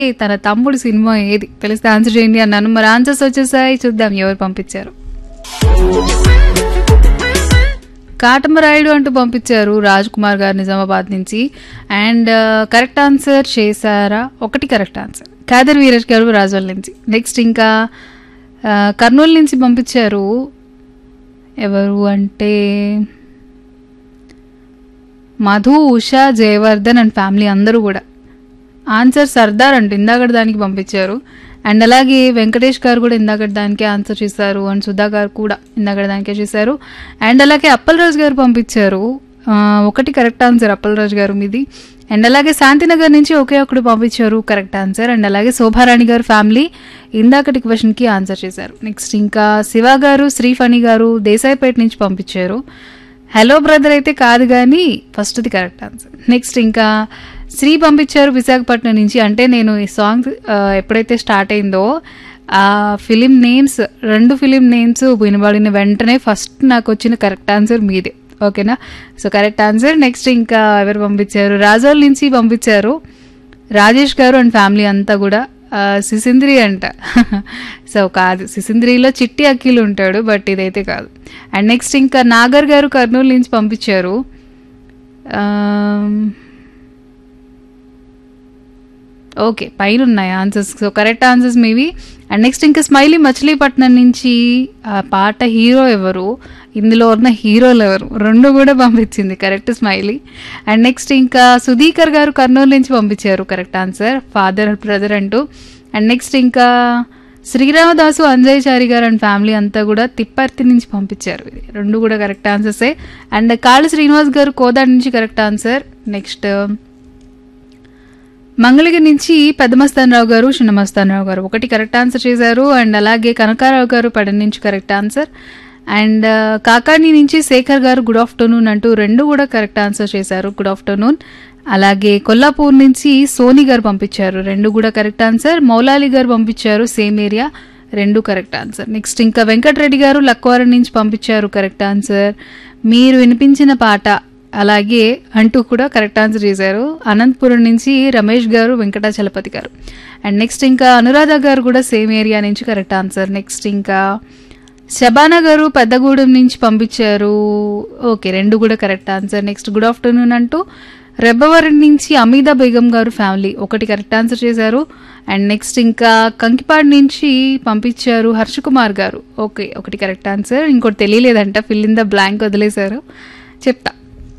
తన తమ్ముడు సినిమా ఏది తెలిస్తే ఆన్సర్ చేయండి అన్నాను మరి ఆన్సర్స్ వచ్చేసాయి చూద్దాం ఎవరు పంపించారు కాటమరాయుడు అంటూ పంపించారు రాజ్ కుమార్ గారు నిజామాబాద్ నుంచి అండ్ కరెక్ట్ ఆన్సర్ చేశారా ఒకటి కరెక్ట్ ఆన్సర్ కాదర్ వీరజ్ గారు రాజోల్ నుంచి నెక్స్ట్ ఇంకా ఆ, కర్నూలు నుంచి పంపించారు ఎవరు అంటే మధు ఉషా జయవర్ధన్ అండ్ ఫ్యామిలీ అందరూ కూడా ఆన్సర్ సర్దార్ అంటూ ఇందాక దానికి పంపించారు అండ్ అలాగే వెంకటేష్ గారు కూడా ఇందాక దానికే ఆన్సర్ చేశారు అండ్ సుధా గారు కూడా ఇందాక దానికే చేశారు అండ్ అలాగే అప్పలరాజు గారు పంపించారు ఆ, ఒకటి కరెక్ట్ ఆన్సర్ అప్పలరాజు గారు మీది అండ్ అలాగే శాంతినగర్ నుంచి ఒకే ఒకటి పంపించారు కరెక్ట్ ఆన్సర్ అండ్ అలాగే శోభారాణి గారు ఫ్యామిలీ ఇందాకటి క్వశ్చన్కి ఆన్సర్ చేశారు నెక్స్ట్ ఇంకా శివ గారు శ్రీఫణి గారు దేశాయిపేట నుంచి పంపించారు హలో బ్రదర్ అయితే కాదు కానీ ఫస్ట్ది కరెక్ట్ ఆన్సర్ నెక్స్ట్ ఇంకా శ్రీ పంపించారు విశాఖపట్నం నుంచి అంటే నేను ఈ సాంగ్ ఆ, ఎప్పుడైతే స్టార్ట్ అయిందో ఆ ఫిలిం నేమ్స్ రెండు ఫిలిం నేమ్స్ వినబడిన వెంటనే ఫస్ట్ నాకు వచ్చిన కరెక్ట్ ఆన్సర్ మీదే ఓకేనా సో కరెక్ట్ ఆన్సర్ నెక్స్ట్ ఇంకా ఎవరు పంపించారు రాజోల్ నుంచి పంపించారు రాజేష్ గారు అండ్ ఫ్యామిలీ అంతా కూడా ఆ, సిసింద్రి అంట సో కాదు సిసింద్రిలో చిట్టి అఖిల్ ఉంటాడు బట్ ఇదైతే కాదు అండ్ నెక్స్ట్ ఇంకా నాగర్ గారు కర్నూలు నుంచి పంపించారు ఆమ్, ఓకే పైన ఉన్నాయి answers so correct answers maybe and next ఇంకా స్మైలీ మచిలీపట్నం నుంచి ఆ పాట హీరో ఎవరు ఇందులో ఉన్న హీరోలు ఎవరు రెండు కూడా పంపించింది కరెక్ట్ స్మైలీ అండ్ నెక్స్ట్ ఇంకా సుధీకర్ గారు కర్నూలు నుంచి పంపించారు కరెక్ట్ ఆన్సర్ ఫాదర్ బ్రదర్ అంటూ అండ్ నెక్స్ట్ ఇంకా శ్రీరామదాసు అంజయ్యచారి గారు అండ్ ఫ్యామిలీ అంతా కూడా తిప్పర్తి నుంచి పంపించారు ఇది రెండు కూడా కరెక్ట్ ఆన్సర్సే అండ్ కాళ శ్రీనివాస్ గారు కోదాడ నుంచి కరెక్ట్ ఆన్సర్ నెక్స్ట్ మంగళగిరి నుంచి పెద్దమస్తానరావు గారు చిన్నమస్తానరావు గారు ఒకటి కరెక్ట్ ఆన్సర్ చేశారు అండ్ అలాగే కనకారావు గారు పడన నుంచి కరెక్ట్ ఆన్సర్ అండ్ ఆ, కాకాని నుంచి శేఖర్ గారు గుడ్ ఆఫ్టర్నూన్ అంటూ రెండు కూడా కరెక్ట్ ఆన్సర్ చేశారు గుడ్ ఆఫ్టర్నూన్ అలాగే కొల్లాపూర్ నుంచి సోని గారు పంపించారు రెండు కూడా కరెక్ట్ ఆన్సర్ మౌలాలి గారు పంపించారు సేమ్ ఏరియా రెండు కరెక్ట్ ఆన్సర్ నెక్స్ట్ ఇంకా వెంకటరెడ్డి గారు లక్వారం నుంచి పంపించారు కరెక్ట్ ఆన్సర్ మీరు వినిపించిన పాట అలాగే అంటూ కూడా కరెక్ట్ ఆన్సర్ చేశారు అనంతపురం నుంచి రమేష్ గారు వెంకటాచలపతి గారు అండ్ నెక్స్ట్ ఇంకా అనురాధ గారు కూడా సేమ్ ఏరియా నుంచి కరెక్ట్ ఆన్సర్ నెక్స్ట్ ఇంకా శబానా గారు పెద్దగూడెం నుంచి పంపించారు ఓకే రెండు కూడా correct answer next good afternoon అంటూ రెబ్బవరం నుంచి అమీదా బేగం గారు ఫ్యామిలీ ఒకటి కరెక్ట్ ఆన్సర్ చేశారు అండ్ నెక్స్ట్ ఇంకా కంకిపాడు నుంచి పంపించారు హర్ష కుమార్ గారు ఓకే ఒకటి కరెక్ట్ ఆన్సర్ ఇంకోటి తెలియలేదంట ఫిల్ ఇన్ ద బ్లాంక్ వదిలేశారు చెప్తా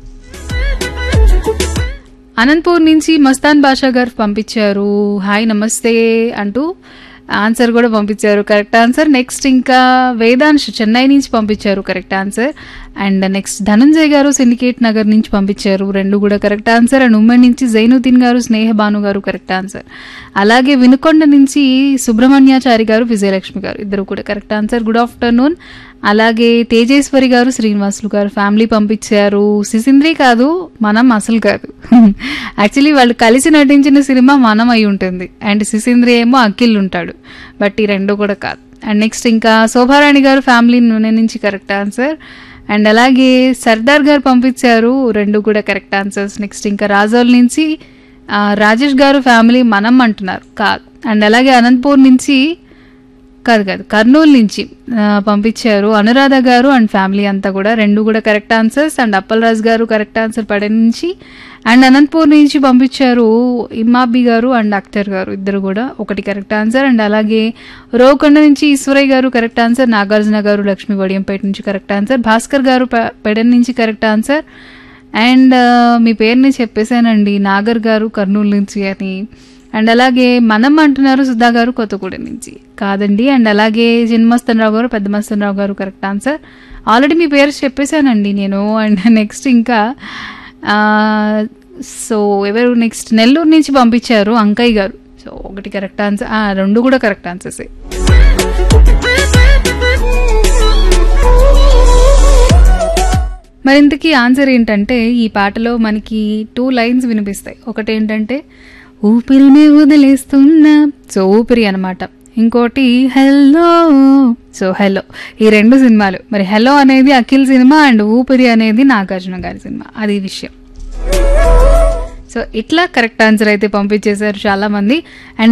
అనంతపూర్ నుంచి మస్తాన్ బాషా గారు పంపించారు హాయ్ నమస్తే అంటూ ఆన్సర్ కూడా పంపించారు కరెక్ట్ ఆన్సర్ నెక్స్ట్ ఇంకా వేదాంశ్ చెన్నై నుంచి పంపించారు correct answer and next Dhananjay గారు సిండికేట్ నగర్ నుంచి పంపించారు రెండు కూడా కరెక్ట్ ఆన్సర్ అండ్ ఉమ్మడి నుంచి జైనుద్దీన్ గారు స్నేహ భాను గారు కరెక్ట్ ఆన్సర్ అలాగే వినుకొండ నుంచి సుబ్రహ్మణ్యాచారి గారు విజయలక్ష్మి గారు ఇద్దరు కూడా కరెక్ట్ ఆన్సర్ గుడ్ ఆఫ్టర్నూన్ అలాగే తేజేశ్వరి గారు శ్రీనివాసులు గారు ఫ్యామిలీ పంపించారు సిసింద్రి కాదు మనం అసలు కాదు యాక్చువల్లీ వాళ్ళు కలిసి నటించిన సినిమా మనం అయి ఉంటుంది అండ్ సిసింద్రి ఏమో అఖిల్ ఉంటాడు బట్ ఈ రెండు కూడా కాదు అండ్ నెక్స్ట్ ఇంకా శోభారాణి గారు ఫ్యామిలీ నూనె నుంచి కరెక్ట్ ఆన్సర్ అండ్ అలాగే సర్దార్ గారు పంపించారు రెండు కూడా కరెక్ట్ ఆన్సర్స్ నెక్స్ట్ ఇంకా రాజోల్ నుంచి ఆ, రాజేష్ గారు ఫ్యామిలీ మనం అంటున్నారు కాదు అండ్ అలాగే అనంతపూర్ నుంచి కాదు కాదు కర్నూలు నుంచి ఆ, పంపించారు అనురాధ గారు అండ్ ఫ్యామిలీ అంతా కూడా రెండు కూడా కరెక్ట్ ఆన్సర్స్ అండ్ అప్పలరాజు గారు కరెక్ట్ ఆన్సర్ పడే నుంచి అండ్ అనంతపూర్ నుంచి పంపించారు ఇమ్మాబి గారు అండ్ అఖ్తర్ గారు ఇద్దరు కూడా ఒకటి కరెక్ట్ ఆన్సర్ అండ్ అలాగే రోకొండ నుంచి ఈశ్వరయ్య గారు కరెక్ట్ ఆన్సర్ నాగార్జున గారు లక్ష్మీ వడియంపేట నుంచి కరెక్ట్ ఆన్సర్ భాస్కర్ గారు పె- పెడన్ నుంచి కరెక్ట్ ఆన్సర్ అండ్ ఆ, మీ పేరుని చెప్పేశానండి నాగర్ గారు కర్నూలు నుంచి అని అండ్ అలాగే మనం అంటున్నారు సుధా గారు కొత్తగూడెం నుంచి కాదండి అండ్ అలాగే చిన్నమస్తనరావు గారు పెద్ద మస్తనరావు గారు కరెక్ట్ ఆన్సర్ ఆల్రెడీ మీ పేరు చెప్పేశానండి నేను అండ్ నెక్స్ట్ ఇంకా ఆ, సో ఎవరు నెక్స్ట్ నెల్లూరు నుంచి పంపించారు అంకయ్య గారు సో ఒకటి కరెక్ట్ ఆన్సర్ ఆ, రెండు కూడా కరెక్ట్ ఆన్సర్సే మరి ఇంతకీ ఆన్సర్ ఏంటంటే ఈ పాటలో మనకి టూ లైన్స్ వినిపిస్తాయి ఒకటి ఏంటంటే ఊపిరిని వదిలేస్తున్నా సో ఊపిరి అనమాట ఇంకోటి హెల్లో సో హెల్లో ఈ రెండు సినిమాలు మరి హెల్లో అనేది అఖిల్ సినిమా అండ్ ఊపిరి అనేది నాగార్జున గారి సినిమా అది విషయం సో ఇట్లా కరెక్ట్ ఆన్సర్ అయితే పంపించేశారు చాలా మంది అండ్